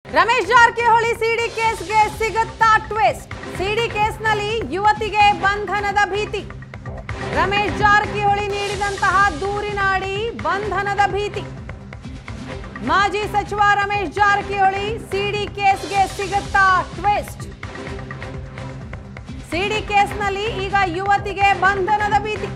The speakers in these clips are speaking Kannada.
ರಮೇಶ್ ಜಾರಕಿಹೊಳಿ ಸಿಡಿ ಕೇಸ್ಗೆ ಸಿಗುತ್ತಾ ಟ್ವಿಸ್ಟ್ ಸಿಡಿ ಕೇಸ್ನಲ್ಲಿ ಯುವತಿಗೆ ಬಂಧನದ ಭೀತಿ ರಮೇಶ್ ಜಾರಕಿಹೊಳಿ ನೀಡಿದಂತಹ ದೂರಿನಾಡಿ ಬಂಧನದ ಭೀತಿ ಮಾಜಿ ಸಚಿವ ರಮೇಶ್ ಜಾರಕಿಹೊಳಿ ಸಿಡಿ ಕೇಸ್ಗೆ ಸಿಗುತ್ತಾ ಟ್ವಿಸ್ಟ್ ಸಿಡಿ ಕೇಸ್ನಲ್ಲಿ ಈಗ ಯುವತಿಗೆ ಬಂಧನದ ಭೀತಿ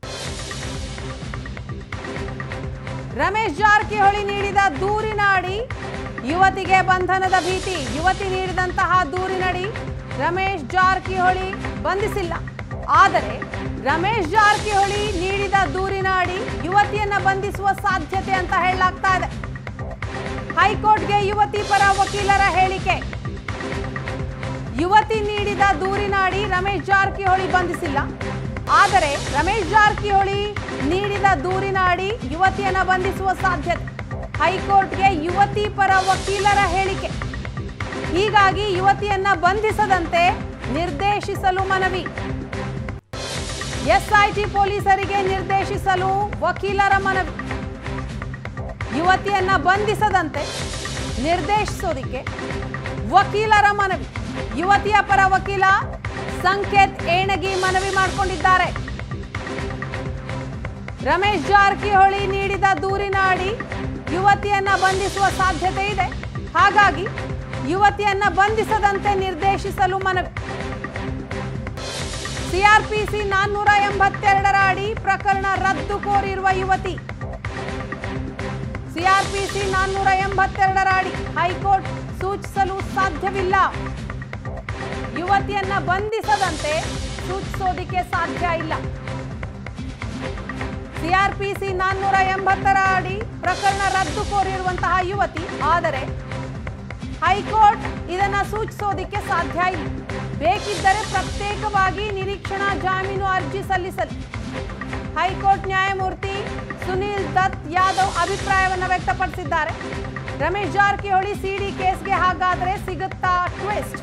ರಮೇಶ್ ಜಾರಕಿಹೊಳಿ ನೀಡಿದ ದೂರಿನಾಡಿ ಯುವತಿಗೆ ಬಂಧನದ ಭೀತಿ ಯುವತಿ ನೀಡಿದಂತಹ ದೂರಿನಡಿ ರಮೇಶ್ ಜಾರಕಿಹೊಳಿ ಬಂಧಿಸಿಲ್ಲ ಆದರೆ ರಮೇಶ್ ಜಾರಕಿಹೊಳಿ ನೀಡಿದ ದೂರಿನಾಡಿ ಯುವತಿಯನ್ನ ಬಂಧಿಸುವ ಸಾಧ್ಯತೆ ಅಂತ ಹೇಳಲಾಗ್ತಾ ಇದೆ ಹೈಕೋರ್ಟ್ಗೆ ಯುವತಿ ಪರ ವಕೀಲರ ಹೇಳಿಕೆ ಯುವತಿ ನೀಡಿದ ದೂರಿನಾಡಿ ರಮೇಶ್ ಜಾರಕಿಹೊಳಿ ಬಂಧಿಸಿಲ್ಲ ಆದರೆ ರಮೇಶ್ ಜಾರಕಿಹೊಳಿ ನೀಡಿದ ದೂರಿನಾಡಿ ಯುವತಿಯನ್ನ ಬಂಧಿಸುವ ಸಾಧ್ಯತೆ ಹೈಕೋರ್ಟ್ಗೆ ಯುವತಿ ಪರ ವಕೀಲರ ಹೇಳಿಕೆ ಹೀಗಾಗಿ ಯುವತಿಯನ್ನ ಬಂಧಿಸದಂತೆ ನಿರ್ದೇಶಿಸಲು ಮನವಿ ಎಸ್ಐಟಿ ಪೊಲೀಸರಿಗೆ ನಿರ್ದೇಶಿಸಲು ವಕೀಲರ ಮನವಿ ಯುವತಿಯನ್ನ ಬಂಧಿಸದಂತೆ ನಿರ್ದೇಶಿಸೋದಿಕ್ಕೆ ವಕೀಲರ ಮನವಿ ಯುವತಿಯ ಪರ ವಕೀಲ ಸಂಕೇತ್ ಏಣಗಿ ಮನವಿ ಮಾಡಿಕೊಂಡಿದ್ದಾರೆ ರಮೇಶ್ ಜಾರಕಿಹೊಳಿ ನೀಡಿದ ದೂರಿನಾಡಿ ಯುವತಿಯನ್ನ ಬಂಧಿಸುವ ಸಾಧ್ಯತೆ ಇದೆ ಹಾಗಾಗಿ ಯುವತಿಯನ್ನ ಬಂಧಿಸದಂತೆ ನಿರ್ದೇಶಿಸಲು ಮನವಿ ಸಿಆರ್ಪಿಸಿ ನಾನ್ನೂರ ಎಂಬತ್ತೆರಡರ ಅಡಿ ಪ್ರಕರಣ ರದ್ದು ಕೋರಿರುವ ಯುವತಿ ಸಿಆರ್ಪಿಸಿ ನಾನ್ನೂರ ಎಂಬತ್ತೆರಡರ ಅಡಿ ಹೈಕೋರ್ಟ್ ಸೂಚಿಸಲು ಸಾಧ್ಯವಿಲ್ಲ ಯುವತಿಯನ್ನ ಬಂಧಿಸದಂತೆ ಸೂಚಿಸೋದಿಕ್ಕೆ ಸಾಧ್ಯ ಇಲ್ಲ ಸಿಆರ್ಪಿಸಿ ನಾನ್ನೂರ ಎಂಬತ್ತರ ಅಡಿ ಪ್ರಕರಣ ರದ್ದು ಕೋರಿರುವಂತಹ ಯುವತಿ ಆದರೆ ಹೈಕೋರ್ಟ್ ಇದನ್ನ ಸೂಚಿಸೋದಿಕ್ಕೆ ಸಾಧ್ಯ ಇಲ್ಲ ಬೇಕಿದ್ದರೆ ಪ್ರತ್ಯೇಕವಾಗಿ ನಿರೀಕ್ಷಣಾ ಜಾಮೀನು ಅರ್ಜಿ ಸಲ್ಲಿಸಲಿ ಹೈಕೋರ್ಟ್ ನ್ಯಾಯಮೂರ್ತಿ ಸುನೀಲ್ ದತ್ ಯಾದವ್ ಅಭಿಪ್ರಾಯವನ್ನು ವ್ಯಕ್ತಪಡಿಸಿದ್ದಾರೆ ರಮೇಶ್ ಜಾರಕಿಹೊಳಿ ಸಿಡಿ ಕೇಸ್ಗೆ ಹಾಗಾದರೆ ಸಿಗುತ್ತಾ ಟ್ವಿಸ್ಟ್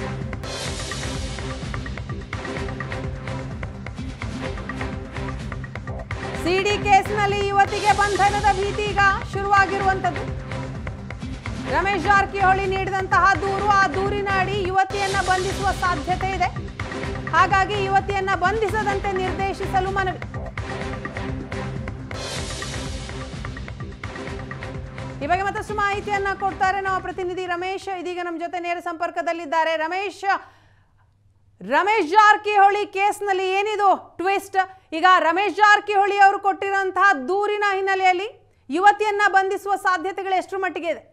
ಸಿಡಿ ಕೇಸ್ನಲ್ಲಿ ಯುವತಿಗೆ ಬಂಧನದ ಭೀತಿ ಈಗ ಶುರುವಾಗಿರುವಂತದ್ದು ರಮೇಶ್ ಜಾರಕಿಹೊಳಿ ನೀಡಿದಂತಹ ದೂರು ಆ ದೂರಿನ ಅಡಿ ಯುವತಿಯನ್ನ ಬಂಧಿಸುವ ಸಾಧ್ಯತೆ ಇದೆ ಹಾಗಾಗಿ ಯುವತಿಯನ್ನ ಬಂಧಿಸದಂತೆ ನಿರ್ದೇಶಿಸಲು ಮನವಿ ಈ ಬಗ್ಗೆ ಮತ್ತಷ್ಟು ಮಾಹಿತಿಯನ್ನ ಕೊಡ್ತಾರೆ ನಮ್ಮ ಪ್ರತಿನಿಧಿ ರಮೇಶ್ ಇದೀಗ ನಮ್ಮ ಜೊತೆ ನೇರ ಸಂಪರ್ಕದಲ್ಲಿದ್ದಾರೆ ರಮೇಶ್ ರಮೇಶ್ ಜಾರಕಿಹೊಳಿ ಕೇಸ್ನಲ್ಲಿ ಏನಿದು ಟ್ವಿಸ್ಟ್ ಈಗ ರಮೇಶ್ ಜಾರಕಿಹೊಳಿ ಅವರು ಕೊಟ್ಟಿರುವಂತಹ ದೂರಿನ ಹಿನ್ನೆಲೆಯಲ್ಲಿ ಯುವತಿಯನ್ನ ಬಂಧಿಸುವ ಸಾಧ್ಯತೆಗಳು ಎಷ್ಟರ ಮಟ್ಟಿಗೆ ಇದೆ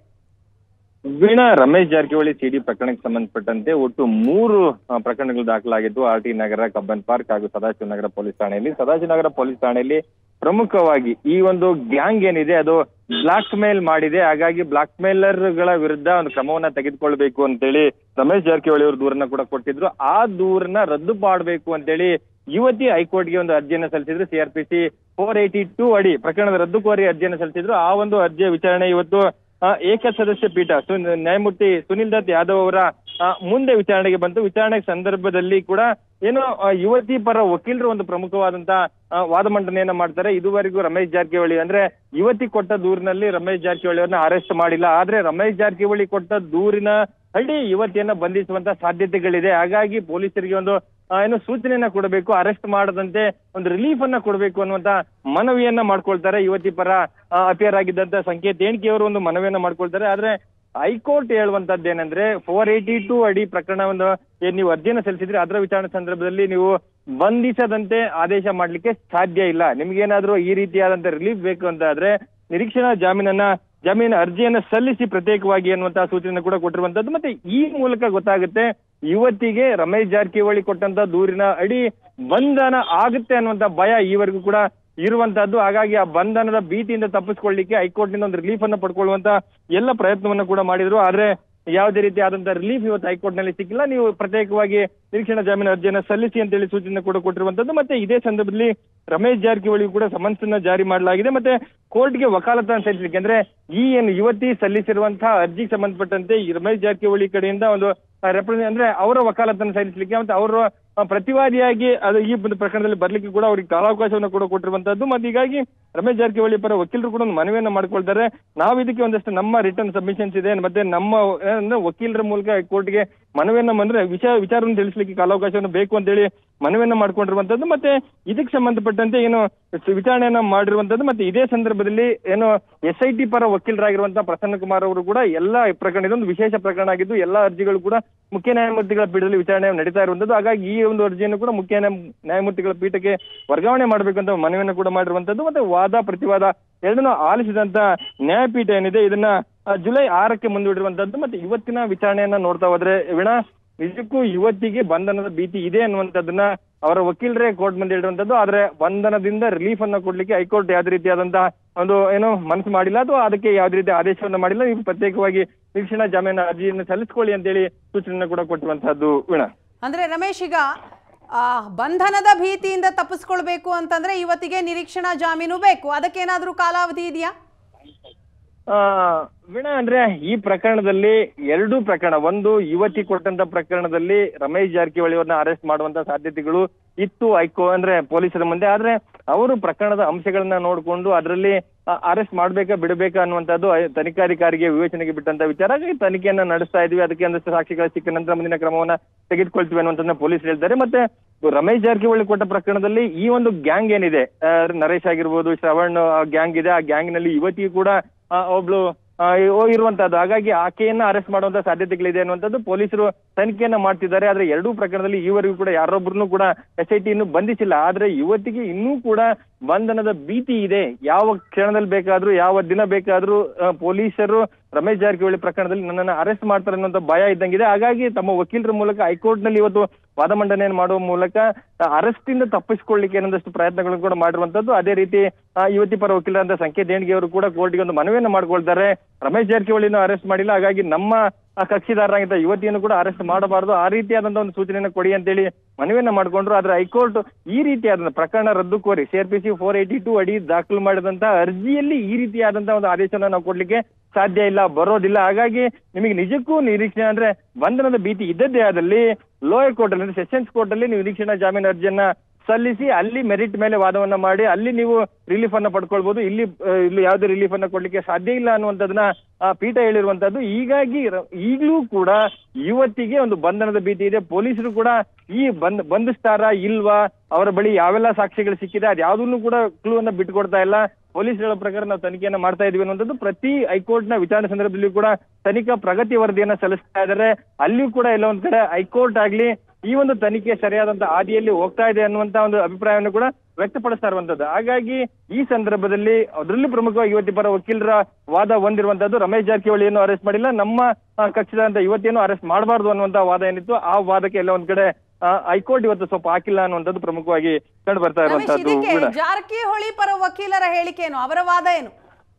ವೀಣಾ ರಮೇಶ್ ಜಾರಕಿಹೊಳಿ ಸಿಡಿ ಪ್ರಕರಣಕ್ಕೆ ಸಂಬಂಧಪಟ್ಟಂತೆ ಒಟ್ಟು ಮೂರು ಆ, ಪ್ರಕರಣಗಳು ದಾಖಲಾಗಿದ್ದು ಆರ್ ಟಿ ನಗರ ಕಬ್ಬನ್ ಪಾರ್ಕ್ ಹಾಗೂ ಸದಾಶಿವನಗರ ಪೊಲೀಸ್ ಠಾಣೆಯಲ್ಲಿ ಸದಾಶಿವನಗರ ಪೊಲೀಸ್ ಠಾಣೆಯಲ್ಲಿ ಪ್ರಮುಖವಾಗಿ ಈ ಒಂದು ಗ್ಯಾಂಗ್ ಏನಿದೆ ಅದು ಬ್ಲಾಕ್ ಮೇಲ್ ಮಾಡಿದೆ ಹಾಗಾಗಿ ಬ್ಲಾಕ್ ಮೇಲರ್ಗಳ ವಿರುದ್ಧ ಒಂದು ಕ್ರಮವನ್ನ ತೆಗೆದುಕೊಳ್ಬೇಕು ಅಂತೇಳಿ ರಮೇಶ್ ಜಾರಕಿಹೊಳಿ ಅವರು ದೂರನ್ನ ಕೂಡ ಕೊಟ್ಟಿದ್ರು ಆ ದೂರನ್ನ ರದ್ದು ಮಾಡಬೇಕು ಅಂತೇಳಿ ಯುವತಿ ಹೈಕೋರ್ಟ್ಗೆ ಒಂದು ಅರ್ಜಿಯನ್ನ ಸಲ್ಲಿಸಿದ್ರು ಸಿಆರ್ಪಿಸಿ ಫೋರ್ ಏಯ್ಟಿ ಟೂ ಅಡಿ ಪ್ರಕರಣದ ರದ್ದು ಕೋರಿ ಅರ್ಜಿಯನ್ನ ಸಲ್ಲಿಸಿದ್ರು ಆ ಒಂದು ಅರ್ಜಿಯ ವಿಚಾರಣೆ ಇವತ್ತು ಆ, ಏಕ ಸದಸ್ಯ ಪೀಠ ಸು- ನ್ಯಾಯಮೂರ್ತಿ ಸುನಿಲ್ ದತ್ ಯಾದವ್ ಅವರ ಆ, ಮುಂದೆ ವಿಚಾರಣೆಗೆ ಬಂತು ವಿಚಾರಣೆ ಸಂದರ್ಭದಲ್ಲಿ ಕೂಡ ಏನು ಆ, ಯುವತಿ ಪರ ವಕೀಲರು ಒಂದು ಪ್ರಮುಖವಾದಂತ ಆ, ವಾದ ಮಂಡನೆಯನ್ನ ಮಾಡ್ತಾರೆ ಇದುವರೆಗೂ ರಮೇಶ್ ಜಾರಕಿಹೊಳಿ ಅಂದ್ರೆ ಯುವತಿ ಕೊಟ್ಟ ದೂರಿನಲ್ಲಿ ರಮೇಶ್ ಜಾರಕಿಹೊಳಿ ಅವ್ರನ್ನ ಅರೆಸ್ಟ್ ಮಾಡಿಲ್ಲ ಆದ್ರೆ ರಮೇಶ್ ಜಾರಕಿಹೊಳಿ ಕೊಟ್ಟ ದೂರಿನ ಹಳ್ಳಿ ಯುವತಿಯನ್ನ ಬಂಧಿಸುವಂತ ಸಾಧ್ಯತೆಗಳಿದೆ ಹಾಗಾಗಿ ಪೊಲೀಸರಿಗೆ ಒಂದು ಆ, ಏನು ಸೂಚನೆಯನ್ನ ಕೊಡಬೇಕು ಅರೆಸ್ಟ್ ಮಾಡದಂತೆ ಒಂದು ರಿಲೀಫ್ ಅನ್ನ ಕೊಡಬೇಕು ಅನ್ನುವಂತ ಮನವಿಯನ್ನ ಮಾಡ್ಕೊಳ್ತಾರೆ ಯುವತಿ ಪರ ಅಪಿಯರ್ ಆಗಿದ್ದಂತ ಸಂಕೇತ್ ಏಣಿಕೆ ಅವರು ಒಂದು ಮನವಿಯನ್ನ ಮಾಡ್ಕೊಳ್ತಾರೆ ಆದ್ರೆ ಹೈಕೋರ್ಟ್ ಹೇಳುವಂತದ್ದು ಏನಂದ್ರೆ ಫೋರ್ ಏಯ್ಟಿ ಟೂ ಅಡಿ ಪ್ರಕರಣವನ್ನು ಏನ್ ನೀವು ಅರ್ಜಿಯನ್ನು ಸಲ್ಲಿಸಿದ್ರೆ ಅದರ ವಿಚಾರಣೆ ಸಂದರ್ಭದಲ್ಲಿ ನೀವು ಬಂಧಿಸದಂತೆ ಆದೇಶ ಮಾಡ್ಲಿಕ್ಕೆ ಸಾಧ್ಯ ಇಲ್ಲ ನಿಮ್ಗೇನಾದ್ರೂ ಈ ರೀತಿಯಾದಂತ ರಿಲೀಫ್ ಬೇಕು ಅಂತ ಆದ್ರೆ ನಿರೀಕ್ಷಣಾ ಜಾಮೀನನ್ನ ಜಾಮೀನು ಅರ್ಜಿಯನ್ನ ಸಲ್ಲಿಸಿ ಪ್ರತ್ಯೇಕವಾಗಿ ಅನ್ನುವಂತಹ ಸೂಚನೆ ಕೂಡ ಕೊಟ್ಟಿರುವಂತದ್ದು ಮತ್ತೆ ಈ ಮೂಲಕ ಗೊತ್ತಾಗುತ್ತೆ ಯುವತಿಗೆ ರಮೇಶ್ ಜಾರಕಿಹೊಳಿ ಕೊಟ್ಟಂತ ದೂರಿನ ಅಡಿ ಬಂಧನ ಆಗುತ್ತೆ ಅನ್ನುವಂತ ಭಯ ಈವರೆಗೂ ಕೂಡ ಇರುವಂತಹದ್ದು ಹಾಗಾಗಿ ಆ ಬಂಧನದ ಭೀತಿಯಿಂದ ತಪ್ಪಿಸ್ಕೊಳ್ಳಿಕ್ಕೆ ಹೈಕೋರ್ಟ್ ನಿಂದ ಒಂದು ರಿಲೀಫ್ ಅನ್ನ ಪಡ್ಕೊಳ್ಳುವಂತ ಎಲ್ಲ ಪ್ರಯತ್ನವನ್ನ ಕೂಡ ಮಾಡಿದ್ರು ಆದ್ರೆ ಯಾವುದೇ ರೀತಿ ಆದಂತ ರಿಲೀಫ್ ಇವತ್ತು ಹೈಕೋರ್ಟ್ ನಲ್ಲಿ ಸಿಕ್ಕಿಲ್ಲ ನೀವು ಪ್ರತ್ಯೇಕವಾಗಿ ನಿರೀಕ್ಷಣಾ ಜಾಮೀನು ಅರ್ಜಿಯನ್ನ ಸಲ್ಲಿಸಿ ಅಂತೇಳಿ ಸೂಚನೆ ಕೂಡ ಕೊಟ್ಟಿರುವಂತದ್ದು ಮತ್ತೆ ಇದೇ ಸಂದರ್ಭದಲ್ಲಿ ರಮೇಶ್ ಜಾರಕಿಹೊಳಿ ಕೂಡ ಸಮನ್ಸ್ ಅನ್ನ ಜಾರಿ ಮಾಡಲಾಗಿದೆ ಮತ್ತೆ ಕೋರ್ಟ್ಗೆ ವಕಾಲತನ ಸಲ್ಲಿಸಲಿಕ್ಕೆ ಅಂದ್ರೆ ಈ ಏನು ಯುವತಿ ಸಲ್ಲಿಸಿರುವಂತಹ ಅರ್ಜಿಗೆ ಸಂಬಂಧಪಟ್ಟಂತೆ ಈ ರಮೇಶ್ ಜಾರಕಿಹೊಳಿ ಕಡೆಯಿಂದ ಒಂದು ರೆಪ್ರೆಸೆಂಟ್ ಅಂದ್ರೆ ಅವರ ವಕಾಲತನ ಸಲ್ಲಿಸಲಿಕ್ಕೆ ಮತ್ತೆ ಅವರ ಆ, ಪ್ರತಿವಾದಿಯಾಗಿ ಅದು ಈ ಒಂದು ಪ್ರಕರಣದಲ್ಲಿ ಬರ್ಲಿಕ್ಕೆ ಕೂಡ ಅವ್ರಿಗೆ ಕಾಲಾವಕಾಶವನ್ನು ಕೂಡ ಕೊಟ್ಟಿರುವಂತದ್ದು ಮತ್ತೆ ಹೀಗಾಗಿ ರಮೇಶ್ ಜಾರಕಿಹೊಳಿ ಪರ ವಕೀಲರು ಕೂಡ ಒಂದು ಮನವಿಯನ್ನ ಮಾಡ್ಕೊಳ್ತಾರೆ ನಾವು ಇದಕ್ಕೆ ಒಂದಷ್ಟು ನಮ್ಮ ರಿಟರ್ನ್ ಸಬ್ಮಿಷನ್ಸ್ ಇದೆ ಮತ್ತೆ ನಮ್ಮ ಅಂದ್ರೆ ವಕೀಲರ ಮೂಲಕ ಕೋರ್ಟ್ಗೆ ಮನವಿಯನ್ನ ಅಂದ್ರೆ ವಿಚಾರ ವಿಚಾರವನ್ನು ತಿಳಿಸ್ಲಿಕ್ಕೆ ಕಾಲಾವಕಾಶವನ್ನು ಬೇಕು ಅಂತೇಳಿ ಮನವಿಯನ್ನ ಮಾಡ್ಕೊಂಡಿರುವಂತದ್ದು ಮತ್ತೆ ಇದಕ್ಕೆ ಸಂಬಂಧಪಟ್ಟಂತೆ ಏನು ವಿಚಾರಣೆಯನ್ನ ಮಾಡಿರುವಂತದ್ದು ಮತ್ತೆ ಇದೇ ಸಂದರ್ಭದಲ್ಲಿ ಏನು ಎಸ್ ಐ ಟಿ ಪರ ವಕೀಲರಾಗಿರುವಂತಹ ಪ್ರಸನ್ನ ಕುಮಾರ್ ಅವರು ಕೂಡ ಎಲ್ಲಾ ಪ್ರಕರಣ ಇದೊಂದು ವಿಶೇಷ ಪ್ರಕರಣ ಆಗಿದ್ದು ಎಲ್ಲಾ ಅರ್ಜಿಗಳು ಕೂಡ ಮುಖ್ಯ ನ್ಯಾಯಮೂರ್ತಿಗಳ ಪೀಠದಲ್ಲಿ ವಿಚಾರಣೆ ನಡೀತಾ ಇರುವಂತದ್ದು ಹಾಗಾಗಿ ಈ ಒಂದು ಅರ್ಜಿಯನ್ನು ಕೂಡ ಮುಖ್ಯ ನ್ಯಾಯ- ನ್ಯಾಯಮೂರ್ತಿಗಳ ಪೀಠಕ್ಕೆ ವರ್ಗಾವಣೆ ಮಾಡಬೇಕಂತ ಮನವಿಯನ್ನು ಕೂಡ ಮಾಡಿರುವಂತದ್ದು ಮತ್ತೆ ವಾದ ಪ್ರತಿವಾದ ಎರಡನ್ನೂ ಆಲಿಸಿದಂತ ನ್ಯಾಯಪೀಠ ಏನಿದೆ ಇದನ್ನ ಆ, ಜುಲೈ ಆರಕ್ಕೆ ಮುಂದೂಡಿರುವಂತದ್ದು ಮತ್ತೆ ಇವತ್ತಿನ ವಿಚಾರಣೆಯನ್ನ ನೋಡ್ತಾ ಹೋದ್ರೆ ವೀಣಾ ನಿಜಕ್ಕೂ ಯುವತಿಗೆ ಬಂಧನದ ಭೀತಿ ಇದೆ ಅನ್ನುವಂಥದ್ದನ್ನ ಅವರ ವಕೀಲರೇ ಕೋರ್ಟ್ ಮುಂದೆ ಇಡುವಂತದ್ದು ಆದ್ರೆ ಬಂಧನದಿಂದ ರಿಲೀಫ್ ಅನ್ನ ಕೊಡ್ಲಿಕ್ಕೆ ಹೈಕೋರ್ಟ್ ಯಾವ್ದೇ ರೀತಿಯಾದಂತಹ ಒಂದು ಏನು ಮನಸ್ಸು ಮಾಡಿಲ್ಲ ಅಥವಾ ಅದಕ್ಕೆ ಯಾವ್ದೇ ರೀತಿ ಆದೇಶವನ್ನ ಮಾಡಿಲ್ಲ ನೀವು ಪ್ರತ್ಯೇಕವಾಗಿ ನಿರೀಕ್ಷಣಾ ಜಾಮೀನು ಅರ್ಜಿಯನ್ನು ಸಲ್ಲಿಸ್ಕೊಳ್ಳಿ ಅಂತೇಳಿ ಸೂಚನೆಯನ್ನು ಕೂಡ ಕೊಟ್ಟಿರುವಂತಹದ್ದು ವೀಣಾ ಅಂದ್ರೆ ರಮೇಶ್ ಈಗ ಆ, ಬಂಧನದ ಭೀತಿಯಿಂದ ತಪ್ಪಿಸ್ಕೊಳ್ಬೇಕು ಅಂತಂದ್ರೆ ಇವತ್ತಿಗೆ ನಿರೀಕ್ಷಣಾ ಜಾಮೀನು ಬೇಕು ಅದಕ್ಕೇನಾದ್ರೂ ಕಾಲಾವಧಿ ಇದೆಯಾ ಆ, ವೀಣಾ ಅಂದ್ರೆ ಈ ಪ್ರಕರಣದಲ್ಲಿ ಎರಡು ಪ್ರಕರಣ ಒಂದು ಯುವತಿ ಕೊಟ್ಟಂತ ಪ್ರಕರಣದಲ್ಲಿ ರಮೇಶ್ ಜಾರಕಿಹೊಳಿ ಅವ್ರನ್ನ ಅರೆಸ್ಟ್ ಮಾಡುವಂತ ಸಾಧ್ಯತೆಗಳು ಇತ್ತು ಹೈಕೋ ಅಂದ್ರೆ ಪೊಲೀಸರ ಮುಂದೆ ಆದ್ರೆ ಅವರು ಪ್ರಕರಣದ ಅಂಶಗಳನ್ನ ನೋಡ್ಕೊಂಡು ಅದರಲ್ಲಿ ಅರೆಸ್ಟ್ ಮಾಡ್ಬೇಕಾ ಬಿಡಬೇಕಾ ಅನ್ನುವಂಥದ್ದು ಐ- ತನಿಖಾಧಿಕಾರಿಗೆ ವಿವೇಚನೆಗೆ ಬಿಟ್ಟಂತ ವಿಚಾರ ಹಾಗಾಗಿ ತನಿಖೆಯನ್ನ ನಡೆಸ್ತಾ ಇದೀವಿ ಅದಕ್ಕೆ ಒಂದಷ್ಟು ಸಾಕ್ಷಿಗಳ ಸಿಕ್ಕ ನಂತರ ಮುಂದಿನ ಕ್ರಮವನ್ನ ತೆಗೆದುಕೊಳ್ತೀವಿ ಅನ್ನುವಂಥದ್ದನ್ನ ಪೊಲೀಸ್ ಹೇಳ್ತಾರೆ ಮತ್ತೆ ರಮೇಶ್ ಜಾರಕಿಹೊಳಿ ಕೊಟ್ಟ ಪ್ರಕರಣದಲ್ಲಿ ಈ ಒಂದು ಗ್ಯಾಂಗ್ ಏನಿದೆ ಆ, ನರೇಶ್ ಆಗಿರ್ಬೋದು ಶ್ರವಣ್ ಗ್ಯಾಂಗ್ ಇದೆ ಆ ಗ್ಯಾಂಗ್ ನಲ್ಲಿ ಯುವತಿಯು ಕೂಡ ಆ, ಒಬ್ಳು ಆ, ಇ- ಇರುವಂತದ್ದು ಹಾಗಾಗಿ ಆಕೆಯನ್ನ ಅರೆಸ್ಟ್ ಮಾಡುವಂತ ಸಾಧ್ಯತೆಗಳಿದೆ ಅನ್ನುವಂಥದ್ದು ಪೊಲೀಸರು ತನಿಖೆಯನ್ನ ಮಾಡ್ತಿದ್ದಾರೆ ಆದ್ರೆ ಎರಡೂ ಪ್ರಕರಣದಲ್ಲಿ ಈವರೆಗೂ ಕೂಡ ಯಾರೊಬ್ಬರನ್ನು ಕೂಡ ಎಸ್ ಐ ಟಿ ಇನ್ನು ಬಂಧಿಸಿಲ್ಲ ಆದ್ರೆ ಯುವತಿಗೆ ಇನ್ನೂ ಕೂಡ ಬಂಧನದ ಭೀತಿ ಇದೆ ಯಾವ ಕ್ಷಣದಲ್ಲಿ ಬೇಕಾದ್ರೂ ಯಾವ ದಿನ ಬೇಕಾದ್ರೂ ಆ, ಪೊಲೀಸರು ರಮೇಶ್ ಜಾರಕಿಹೊಳಿ ಪ್ರಕರಣದಲ್ಲಿ ನನ್ನನ್ನು ಅರೆಸ್ಟ್ ಮಾಡ್ತಾರೆ ಅನ್ನುವಂಥ ಭಯ ಇದ್ದಂಗಿದೆ ಹಾಗಾಗಿ ತಮ್ಮ ವಕೀಲರ ಮೂಲಕ ಹೈಕೋರ್ಟ್ ನಲ್ಲಿ ಇವತ್ತು ವಾದ ಮಂಡನೆಯನ್ನು ಮಾಡುವ ಮೂಲಕ ಅರೆಸ್ಟ್ ಇಂದ ತಪ್ಪಿಸಿಕೊಳ್ಳಿಕ್ಕೆ ಏನೊಂದಷ್ಟು ಪ್ರಯತ್ನಗಳನ್ನು ಕೂಡ ಮಾಡಿರುವಂತದ್ದು ಅದೇ ರೀತಿ ಆ, ಯುವತಿ ಪರ ವಕೀಲರಾದ ಸಂಕೇತ್ ದೇಣಿಗೆ ಅವರು ಕೂಡ ಕೋರ್ಟ್ಗೆ ಒಂದು ಮನವಿಯನ್ನು ಮಾಡ್ಕೊಳ್ತಾರೆ ರಮೇಶ್ ಜಾರಕಿಹೊಳಿನ ಅರೆಸ್ಟ್ ಮಾಡಿಲ್ಲ ಹಾಗಾಗಿ ನಮ್ಮ ಆ ಕಕ್ಷಿದಾರರಾಗಿದ್ದ ಯುವತಿಯನ್ನು ಕೂಡ ಅರೆಸ್ಟ್ ಮಾಡಬಾರದು ಆ ರೀತಿಯಾದಂತಹ ಒಂದು ಸೂಚನೆಯನ್ನು ಕೊಡಿ ಅಂತೇಳಿ ಮನವಿಯನ್ನ ಮಾಡ್ಕೊಂಡ್ರು ಆದ್ರೆ ಹೈಕೋರ್ಟ್ ಈ ರೀತಿಯಾದಂತಹ ಪ್ರಕರಣ ರದ್ದು ಕೋರಿ ಸಿಆರ್ಪಿಸಿ ಫೋರ್ ಏಯ್ಟಿ ಟೂ ಅಡಿ ದಾಖಲು ಮಾಡಿದಂತಹ ಅರ್ಜಿಯಲ್ಲಿ ಈ ರೀತಿಯಾದಂತಹ ಒಂದು ಆದೇಶವನ್ನು ನಾವು ಕೊಡ್ಲಿಕ್ಕೆ ಸಾಧ್ಯ ಇಲ್ಲ ಬರೋದಿಲ್ಲ ಹಾಗಾಗಿ ನಿಮಗೆ ನಿಜಕ್ಕೂ ನಿರೀಕ್ಷಣೆ ಅಂದ್ರೆ ಬಂಧನದ ಭೀತಿ ಇದ್ದದ್ದೇ ಆದಲ್ಲಿ ಲೋಯರ್ ಕೋರ್ಟ್ ಅಲ್ಲಿ ಸೆಷನ್ಸ್ ಕೋರ್ಟ್ ಅಲ್ಲಿ ನೀವು ನಿರೀಕ್ಷಣಾ ಜಾಮೀನು ಅರ್ಜಿಯನ್ನ ಸಲ್ಲಿಸಿ ಅಲ್ಲಿ ಮೆರಿಟ್ ಮೇಲೆ ವಾದವನ್ನ ಮಾಡಿ ಅಲ್ಲಿ ನೀವು ರಿಲೀಫ್ ಅನ್ನ ಪಡ್ಕೊಳ್ಬಹುದು ಇಲ್ಲಿ ಆ, ಇಲ್ಲಿ ಯಾವುದೇ ರಿಲೀಫ್ ಅನ್ನ ಕೊಡ್ಲಿಕ್ಕೆ ಸಾಧ್ಯ ಇಲ್ಲ ಅನ್ನುವಂಥದ್ದನ್ನ ಆ, ಪೀಠ ಹೇಳಿರುವಂತದ್ದು ಹೀಗಾಗಿ ರ- ಈಗಲೂ ಕೂಡ ಯುವತಿಗೆ ಒಂದು ಬಂಧನದ ಭೀತಿ ಇದೆ ಪೊಲೀಸರು ಕೂಡ ಈ ಬಂದ್ ಬಂಧಿಸ್ತಾರ ಇಲ್ವಾ ಅವರ ಬಳಿ ಯಾವೆಲ್ಲ ಸಾಕ್ಷಿಗಳು ಸಿಕ್ಕಿದೆ ಅದ್ಯಾವುದನ್ನು ಕೂಡ ಕ್ಲೂ ಅನ್ನ ಬಿಟ್ಕೊಡ್ತಾ ಇಲ್ಲ ಪೊಲೀಸ್ ಹೇಳೋ ಪ್ರಕಾರ ನಾವು ತನಿಖೆಯನ್ನ ಮಾಡ್ತಾ ಇದೀವಿ ಅನ್ನುವಂಥದ್ದು ಪ್ರತಿ ಹೈಕೋರ್ಟ್ ನ ವಿಚಾರಣೆ ಸಂದರ್ಭದಲ್ಲಿಯೂ ಕೂಡ ತನಿಖಾ ಪ್ರಗತಿ ವರದಿಯನ್ನ ಸಲ್ಲಿಸ್ತಾ ಇದ್ದಾರೆ ಅಲ್ಲಿಯೂ ಕೂಡ ಎಲ್ಲ ಒಂದ್ ಕಡೆ ಹೈಕೋರ್ಟ್ ಆಗ್ಲಿ ಈ ಒಂದು ತನಿಖೆ ಸರಿಯಾದಂತ ಹಾದಿಯಲ್ಲಿ ಹೋಗ್ತಾ ಇದೆ ಅನ್ನುವಂತ ಒಂದು ಅಭಿಪ್ರಾಯವನ್ನು ಕೂಡ ವ್ಯಕ್ತಪಡಿಸ್ತಾ ಇರುವಂತದ್ದು ಹಾಗಾಗಿ ಈ ಸಂದರ್ಭದಲ್ಲಿ ಅದರಲ್ಲಿ ಪ್ರಮುಖವಾಗಿ ಯುವತಿ ಪರ ವಕೀಲರ ವಾದ ಹೊಂದಿರುವಂತದ್ದು ರಮೇಶ್ ಜಾರಕಿಹೊಳಿಯನ್ನು ಅರೆಸ್ಟ್ ಮಾಡಿಲ್ಲ ನಮ್ಮ ಆ, ಕಕ್ಷಿದಂತ ಯುವತಿಯನ್ನು ಅರೆಸ್ಟ್ ಮಾಡಬಾರ್ದು ಅನ್ನುವಂತ ವಾದ ಏನಿತ್ತು ಆ ವಾದಕ್ಕೆ ಎಲ್ಲ ಒಂದ್ ಕಡೆ ಆ, ಹೈಕೋರ್ಟ್ ಇವತ್ತು ಸ್ವಲ್ಪ ಹಾಕಿಲ್ಲ ಅನ್ನುವಂಥದ್ದು ಪ್ರಮುಖವಾಗಿ ಕಂಡು ಬರ್ತಾ ರಮೇಶ್ ಇರುವಂತದ್ದು ಇದಕ್ಕೆ ವೀಣಾ. ಜಾರಕಿಹೊಳಿ ಪರ ವಕೀಲರ ಹೇಳಿಕೆ ಏನು ಅವರ ವಾದ ಏನು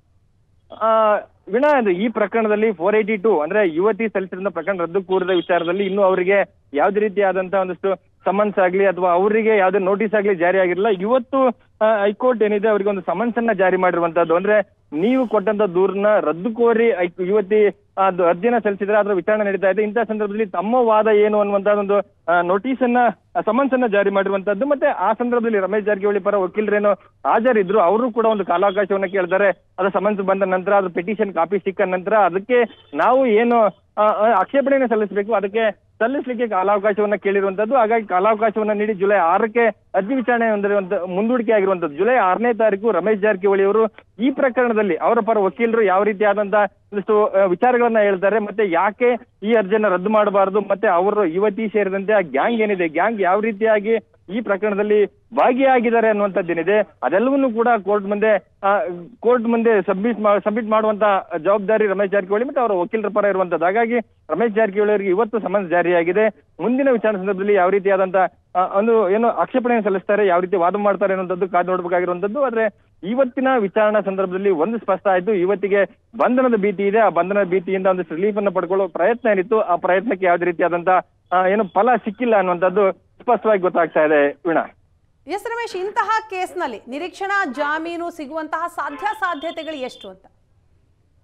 ಆ, ವೀಣಾ ಅದು ಈ ಪ್ರಕರಣದಲ್ಲಿ ಫೋರ್ ಏಯ್ಟಿ ಟೂ ಅಂದ್ರೆ ಯುವತಿ ಸಲ್ಲಿಸಿದ ಪ್ರಕರಣ ರದ್ದು ಕೂರಿದ ವಿಚಾರದಲ್ಲಿ ಇನ್ನೂ ಅವರಿಗೆ ಯಾವುದೇ ರೀತಿಯಾದಂತಹ ಒಂದಷ್ಟು ಸಮನ್ಸ್ ಆಗ್ಲಿ ಅಥವಾ ಅವರಿಗೆ ಯಾವುದೇ ನೋಟಿಸ್ ಆಗ್ಲಿ ಜಾರಿ ಆಗಿರಲಿಲ್ಲ ಇವತ್ತು ಆ, ಹೈಕೋರ್ಟ್ ಏನಿದೆ ಅವರಿಗೆ ಒಂದು ಸಮನ್ಸ್ ಅನ್ನ ಜಾರಿ ಮಾಡಿರುವಂತದ್ದು ಅಂದ್ರೆ ನೀವು ಕೊಟ್ಟಂತ ದೂರನ್ನ ರದ್ದು ಕೋರಿ ಹೈ- ಯುವತಿ ಅದು ಅರ್ಜಿನ ಸಲ್ಲಿಸಿದ್ರೆ ಅದರ ವಿಚಾರಣೆ ನಡೀತಾ ಇದೆ ಇಂತಹ ಸಂದರ್ಭದಲ್ಲಿ ತಮ್ಮ ವಾದ ಏನು ಅನ್ನುವಂತ ಒಂದು ನೋಟಿಸ್ ಅನ್ನ ಸಮನ್ಸ್ ಅನ್ನ ಜಾರಿ ಮಾಡಿರುವಂತದ್ದು ಮತ್ತೆ ಆ ಸಂದರ್ಭದಲ್ಲಿ ರಮೇಶ್ ಜಾರಕಿಹೊಳಿ ಪರ ವಕೀಲರೇನು ಹಾಜರಿದ್ರು ಅವರು ಕೂಡ ಒಂದು ಕಾಲಾವಕಾಶವನ್ನ ಕೇಳ್ತಾರೆ ಅದು ಸಮನ್ಸ್ ಬಂದ ನಂತರ ಅದು ಪಿಟಿಷನ್ ಕಾಪಿ ಸಿಕ್ಕ ನಂತರ ಅದಕ್ಕೆ ನಾವು ಏನು ಆ, ಆ, ಆಕ್ಷೇಪಣೆಯನ್ನು ಸಲ್ಲಿಸಬೇಕು ಅದಕ್ಕೆ ಸಲ್ಲಿಸಲಿಕ್ಕೆ ಕಾಲಾವಕಾಶವನ್ನ ಕೇಳಿರುವಂತದ್ದು ಹಾಗಾಗಿ ಕಾಲಾವಕಾಶವನ್ನ ನೀಡಿ ಜುಲೈ ಆರಕ್ಕೆ ಅರ್ಜಿ ವಿಚಾರಣೆ ಹೊಂದಿರುವಂತ ಮುಂದೂಡಿಕೆ ಆಗಿರುವಂತದ್ದು ಜುಲೈ ಆರನೇ ತಾರೀಕು ರಮೇಶ್ ಜಾರಕಿಹೊಳಿ ಅವರು ಈ ಪ್ರಕರಣದಲ್ಲಿ ಅವರ ಪರ ವಕೀಲರು ಯಾವ ರೀತಿಯಾದಂತಹ ಒಂದಿಷ್ಟು ಆ, ವಿಚಾರಗಳನ್ನ ಹೇಳ್ತಾರೆ ಮತ್ತೆ ಯಾಕೆ ಈ ಅರ್ಜಿಯನ್ನ ರದ್ದು ಮಾಡಬಾರದು ಮತ್ತೆ ಅವರು ಯುವತಿ ಸೇರಿದಂತೆ ಆ ಗ್ಯಾಂಗ್ ಏನಿದೆ ಗ್ಯಾಂಗ್ ಯಾವ ರೀತಿಯಾಗಿ ಈ ಪ್ರಕರಣದಲ್ಲಿ ಭಾಗಿಯಾಗಿದ್ದಾರೆ ಅನ್ನುವಂಥದ್ದೇನಿದೆ ಅದೆಲ್ಲವನ್ನೂ ಕೂಡ ಕೋರ್ಟ್ ಮುಂದೆ ಕೋರ್ಟ್ ಮುಂದೆ ಸಬ್ಮಿಟ್ ಸಬ್ಮಿಟ್ ಮಾಡುವಂತ ಜವಾಬ್ದಾರಿ ರಮೇಶ್ ಜಾರಕಿಹೊಳಿ ಮತ್ತೆ ಅವರ ವಕೀಲರ ಪರ ಇರುವಂತದ್ದು ಹಾಗಾಗಿ ರಮೇಶ್ ಜಾರಕಿಹೊಳಿ ಅವರಿಗೆ ಇವತ್ತು ಸಮನ್ಸ್ ಜಾರಿಯಾಗಿದೆ ಮುಂದಿನ ವಿಚಾರಣೆ ಸಂದರ್ಭದಲ್ಲಿ ಯಾವ ರೀತಿಯಾದಂತ ಆ, ಒಂದು ಏನು ಆಕ್ಷೇಪಣೆಯನ್ನು ಸಲ್ಲಿಸ್ತಾರೆ ಯಾವ ರೀತಿ ವಾದ ಮಾಡ್ತಾರೆ ಅನ್ನುವಂಥದ್ದು ಕಾದು ನೋಡ್ಬೇಕಾಗಿರುವಂತದ್ದು ಆದ್ರೆ ಇವತ್ತಿನ ವಿಚಾರಣಾ ಸಂದರ್ಭದಲ್ಲಿ ಒಂದು ಸ್ಪಷ್ಟ ಆಯ್ತು ಇವತ್ತಿಗೆ ಬಂಧನದ ಭೀತಿ ಇದೆ ಆ ಬಂಧನದ ಭೀತಿಯಿಂದ ಒಂದಿಷ್ಟು ರಿಲೀಫ್ ಅನ್ನು ಪಡ್ಕೊಳ್ಳೋ ಪ್ರಯತ್ನ ಏನಿತ್ತು ಆ ಪ್ರಯತ್ನಕ್ಕೆ ಯಾವುದೇ ರೀತಿಯಾದಂತ ಆ, ಏನು ಫಲ ಸಿಕ್ಕಿಲ್ಲ ಅನ್ನುವಂಥದ್ದು ಸ್ಪಷ್ಟವಾಗಿ ಗೊತ್ತಾಗ್ತಾ ಇದೆ ವೀಣಾ ಎಸ್ ರಮೇಶ್ ಇಂತಹ ಕೇಸ್ನಲ್ಲಿ ನಿರೀಕ್ಷಣಾ ಜಾಮೀನು ಸಿಗುವಂತಹ ಸಾಧ್ಯ ಸಾಧ್ಯತೆಗಳು ಎಷ್ಟು ಅಂತ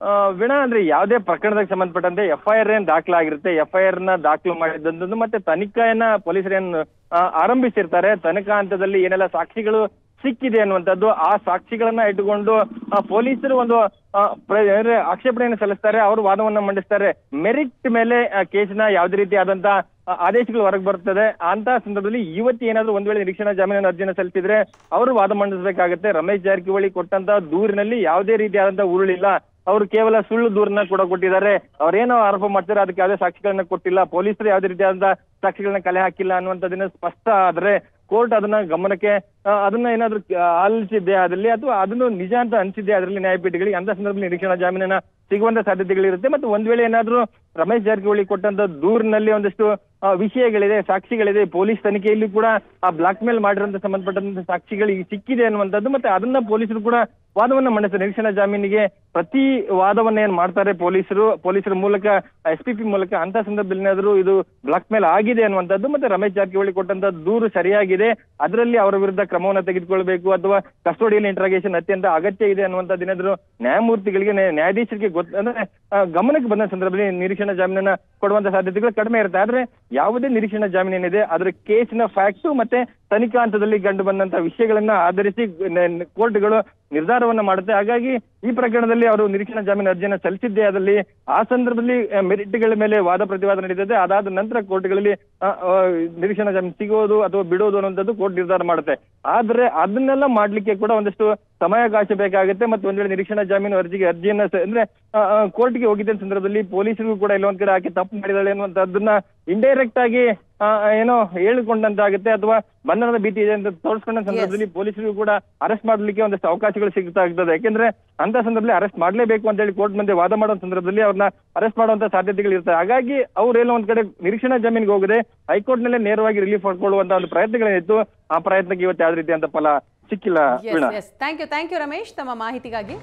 ಆ, ವೀಣಾ ಅಂದ್ರೆ ಯಾವುದೇ ಪ್ರಕರಣಕ್ಕೆ ಸಂಬಂಧಪಟ್ಟಂತೆ ಎಫ್ ಐ ಆರ್ ಏನ್ ದಾಖಲಾಗಿರುತ್ತೆ ಎಫ್ ಐ ಆರ್ ನ ದಾಖಲು ಮಾಡಿದಂಥದ್ದು ಮತ್ತೆ ತನಿಖೆಯನ್ನ ಪೊಲೀಸರೇನು ಆ, ಆರಂಭಿಸಿರ್ತಾರೆ ತನಿಖಾ ಹಂತದಲ್ಲಿ ಏನೆಲ್ಲ ಸಾಕ್ಷಿಗಳು ಸಿಕ್ಕಿದೆ ಅನ್ನುವಂಥದ್ದು ಆ ಸಾಕ್ಷಿಗಳನ್ನ ಇಟ್ಟುಕೊಂಡು ಆ, ಪೊಲೀಸರು ಒಂದು ಆ, ಪ್ರ- ಅಂದ್ರೆ ಆಕ್ಷೇಪಣೆಯನ್ನು ಸಲ್ಲಿಸ್ತಾರೆ ಅವರು ವಾದವನ್ನ ಮಂಡಿಸ್ತಾರೆ ಮೆರಿಟ್ ಮೇಲೆ ಕೇಸಿನ ಯಾವುದೇ ರೀತಿಯಾದಂತ ಆ, ಆದೇಶಗಳು ಹೊರಗೆ ಬರ್ತದೆ ಅಂತ ಸಂದರ್ಭದಲ್ಲಿ ಇವತ್ತು ಏನಾದ್ರೂ ಒಂದ್ ವೇಳೆ ನಿರೀಕ್ಷಣಾ ಜಾಮೀನಿನ ಅರ್ಜಿನ ಸಲ್ಲಿಸಿದ್ರೆ ಅವರು ವಾದ ಮಂಡಿಸಬೇಕಾಗುತ್ತೆ ರಮೇಶ್ ಜಾರಕಿಹೊಳಿ ಕೊಟ್ಟಂತ ದೂರಿನಲ್ಲಿ ಯಾವುದೇ ರೀತಿಯಾದಂತ ಉರುಳಿಲ್ಲ ಅವರು ಕೇವಲ ಸುಳ್ಳು ದೂರನ್ನ ಕೂಡ ಕೊಟ್ಟಿದ್ದಾರೆ ಅವ್ರೇನೋ ಆರೋಪ ಮಾಡ್ತಾರೆ ಅದಕ್ಕೆ ಯಾವುದೇ ಸಾಕ್ಷಿಗಳನ್ನ ಕೊಟ್ಟಿಲ್ಲ ಪೊಲೀಸರು ಯಾವುದೇ ರೀತಿಯಾದಂತ ಸಾಕ್ಷಿಗಳನ್ನ ಕಲೆ ಹಾಕಿಲ್ಲ ಅನ್ನುವಂಥದ್ದನ್ನ ಸ್ಪಷ್ಟ ಆದ್ರೆ ಕೋರ್ಟ್ ಅದನ್ನ ಗಮನಕ್ಕೆ ಆ, ಅದನ್ನ ಏನಾದ್ರೂ ಆ, ಆಲಿಸಿದ್ದೆ ಅದ್ರಲ್ಲಿ ಅಥವಾ ಅದನ್ನು ನಿಜ ಅಂತ ಅನ್ಸಿದ್ದೆ ಅದರಲ್ಲಿ ನ್ಯಾಯಪೀಠಗಳಿಗೆ ಅಂತ ಸಂದರ್ಭದಲ್ಲಿ ನಿರೀಕ್ಷಣಾ ಜಾಮೀನನ್ನ ಸಿಗುವಂತ ಸಾಧ್ಯತೆಗಳಿರುತ್ತೆ ಮತ್ತು ಒಂದ್ ವೇಳೆ ಏನಾದ್ರೂ ರಮೇಶ್ ಜಾರಕಿಹೊಳಿ ಕೊಟ್ಟಂತ ದೂರಿನಲ್ಲಿ ಒಂದಷ್ಟು ಆ, ವಿಷಯಗಳಿದೆ ಸಾಕ್ಷಿಗಳಿದೆ ಪೊಲೀಸ್ ತನಿಖೆಯಲ್ಲಿ ಕೂಡ ಆ ಬ್ಲಾಕ್ ಮೇಲ್ ಮಾಡಿರೋಂತ ಸಂಬಂಧಪಟ್ಟಂತ ಸಾಕ್ಷಿಗಳಿಗೆ ಸಿಕ್ಕಿದೆ ಅನ್ನುವಂಥದ್ದು ಮತ್ತೆ ಅದನ್ನ ಪೊಲೀಸರು ಕೂಡ ವಾದವನ್ನ ಮಂಡಿಸ್ತಾರೆ ನಿರೀಕ್ಷಣಾ ಜಾಮೀನಿಗೆ ಪ್ರತಿ ವಾದವನ್ನ ಏನ್ ಮಾಡ್ತಾರೆ ಪೊಲೀಸರು ಪೊಲೀಸರ ಮೂಲಕ ಎಸ್ ಪಿ ಪಿ ಮೂಲಕ ಅಂತ ಸಂದರ್ಭದಲ್ಲಿ ಏನಾದ್ರೂ ಇದು ಬ್ಲಾಕ್ ಮೇಲ್ ಆಗಿದೆ ಅನ್ನುವಂಥದ್ದು ಮತ್ತೆ ರಮೇಶ್ ಜಾರಕಿಹೊಳಿ ಕೊಟ್ಟಂತ ದೂರು ಸರಿಯಾಗಿದೆ ಅದರಲ್ಲಿ ಅವರ ವಿರುದ್ಧ ಕ್ರಮವನ್ನು ತೆಗೆದುಕೊಳ್ಬೇಕು ಅಥವಾ ಕಸ್ಟೋಡಿಯಲ್ ಇಂಟ್ರಾಗೇಷನ್ ಅತ್ಯಂತ ಅಗತ್ಯ ಇದೆ ಅನ್ನುವಂಥದ್ದು ಏನಾದ್ರು ನ್ಯಾಯಮೂರ್ತಿಗಳಿಗೆ ನ್ಯಾಯ- ನ್ಯಾಯಾಧೀಶರಿಗೆ ಗೊತ್ತ ಅಂದ್ರೆ ಆ, ಗಮನಕ್ಕೆ ಬಂದ ಸಂದರ್ಭದಲ್ಲಿ ನಿರೀಕ್ಷಣಾ ಜಾಮೀನನ್ನ ಕೊಡುವಂತ ಸಾಧ್ಯತೆಗಳು ಕಡಿಮೆ ಇರುತ್ತೆ ಆದ್ರೆ ಯಾವುದೇ ನಿರೀಕ್ಷಣಾ ಜಾಮೀನು ಏನಿದೆ ಅದರ ಕೇಸಿನ ಫ್ಯಾಕ್ಟು ಮತ್ತೆ ತನಿಖಾ ಹಂತದಲ್ಲಿ ಕಂಡು ಬಂದಂತ ವಿಷಯಗಳನ್ನ ಆಧರಿಸಿ ನ- ಕೋರ್ಟ್ಗಳು ನಿರ್ಧಾರವನ್ನ ಮಾಡುತ್ತೆ ಹಾಗಾಗಿ ಈ ಪ್ರಕರಣದಲ್ಲಿ ಅವರು ನಿರೀಕ್ಷಣಾ ಜಾಮೀನು ಅರ್ಜಿಯನ್ನು ಸಲ್ಲಿಸಿದ್ದೇ ಅದಲ್ಲಿ ಆ ಸಂದರ್ಭದಲ್ಲಿ ಆ, ಮೆರಿಟ್ಗಳ ಮೇಲೆ ವಾದ ಪ್ರತಿವಾದ ನಡೀತದೆ ಅದಾದ ನಂತರ ಕೋರ್ಟ್ಗಳಲ್ಲಿ ಆ, ಆ, ನಿರೀಕ್ಷಣಾ ಜಾಮೀನು ಸಿಗೋದು ಅಥವಾ ಬಿಡೋದು ಅನ್ನುವಂಥದ್ದು ಕೋರ್ಟ್ ನಿರ್ಧಾರ ಮಾಡುತ್ತೆ ಆದ್ರೆ ಅದನ್ನೆಲ್ಲ ಮಾಡ್ಲಿಕ್ಕೆ ಕೂಡ ಒಂದಷ್ಟು ಸಮಯಾವಕಾಶ ಬೇಕಾಗುತ್ತೆ ಮತ್ತೆ ಒಂದ್ ವೇಳೆ ನಿರೀಕ್ಷಣಾ ಜಾಮೀನು ಅರ್ಜಿಗೆ ಅರ್ಜಿಯನ್ನ ಸ- ಅಂದ್ರೆ ಕೋರ್ಟ್ಗೆ ಹೋಗಿದ್ದ ಸಂದರ್ಭದಲ್ಲಿ ಪೊಲೀಸರಿಗೂ ಕೂಡ ಇಲ್ಲೊಂದ್ ಕಡೆ ಆಕೆ ತಪ್ಪು ಮಾಡಿದಾಳೆ ಅನ್ನುವಂಥದ್ದನ್ನ ಇಂಡೈರೆಕ್ಟ್ ಆಗಿ ಆ, ಏನೋ ಹೇಳಿಕೊಂಡಂತಾಗುತ್ತೆ ಅಥವಾ ಬಂಧನದ ಭೀತಿ ಇದೆ ಅಂತ ತೋರಿಸ್ಕೊಂಡ ಸಂದರ್ಭದಲ್ಲಿ ಪೊಲೀಸರಿಗೂ ಕೂಡ ಅರೆಸ್ಟ್ ಮಾಡ್ಲಿಕ್ಕೆ ಒಂದಷ್ಟು ಅವಕಾಶಗಳು ಸಿಗ್ತಾ ಆಗ್ತದೆ ಯಾಕೆಂದ್ರೆ ಅಂತ ಸಂದರ್ಭದಲ್ಲಿ ಅರೆಸ್ಟ್ ಮಾಡ್ಲೇಬೇಕು ಅಂತ ಹೇಳಿ ಕೋರ್ಟ್ ಮುಂದೆ ವಾದ ಮಾಡೋ ಸಂದರ್ಭದಲ್ಲಿ ಅವ್ರನ್ನ ಅರೆಸ್ಟ್ ಮಾಡುವಂತ ಸಾಧ್ಯತೆಗಳು ಇರ್ತವೆ ಹಾಗಾಗಿ ಅವ್ರೆಲ್ಲ ಒಂದ್ ಕಡೆ ನಿರೀಕ್ಷಣಾ ಜಾಮೀನಿಗೆ ಹೋಗದೆ ಹೈಕೋರ್ಟ್ ನಲ್ಲೇ ನೇರವಾಗಿ ರಿಲೀಫ್ ಪಡ್ಕೊಳ್ಳುವಂತ ಒಂದು ಪ್ರಯತ್ನಗಳೇನಿತ್ತು ಆ ಪ್ರಯತ್ನಕ್ಕೆ ಇವತ್ತು ಯಾವ್ದು ರೀತಿ ಅಂತ ಫಲ ಸಿಕ್ಕಿಲ್ಲ Veena yes yes thank you thank you Ramesh ತಮ್ಮ ಮಾಹಿತಿಗಾಗಿ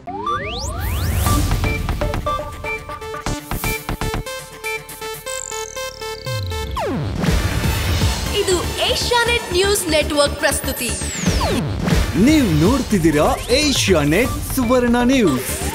ಇದು ಏಷ್ಯಾನೆಟ್ ನ್ಯೂಸ್ ನೆಟ್ವರ್ಕ್ ಪ್ರಸ್ತುತಿ ನೀವು ನೋಡ್ತಿದ್ದೀರಾ ಏಷ್ಯಾ ನೆಟ್ ಸುವರ್ಣ ನ್ಯೂಸ್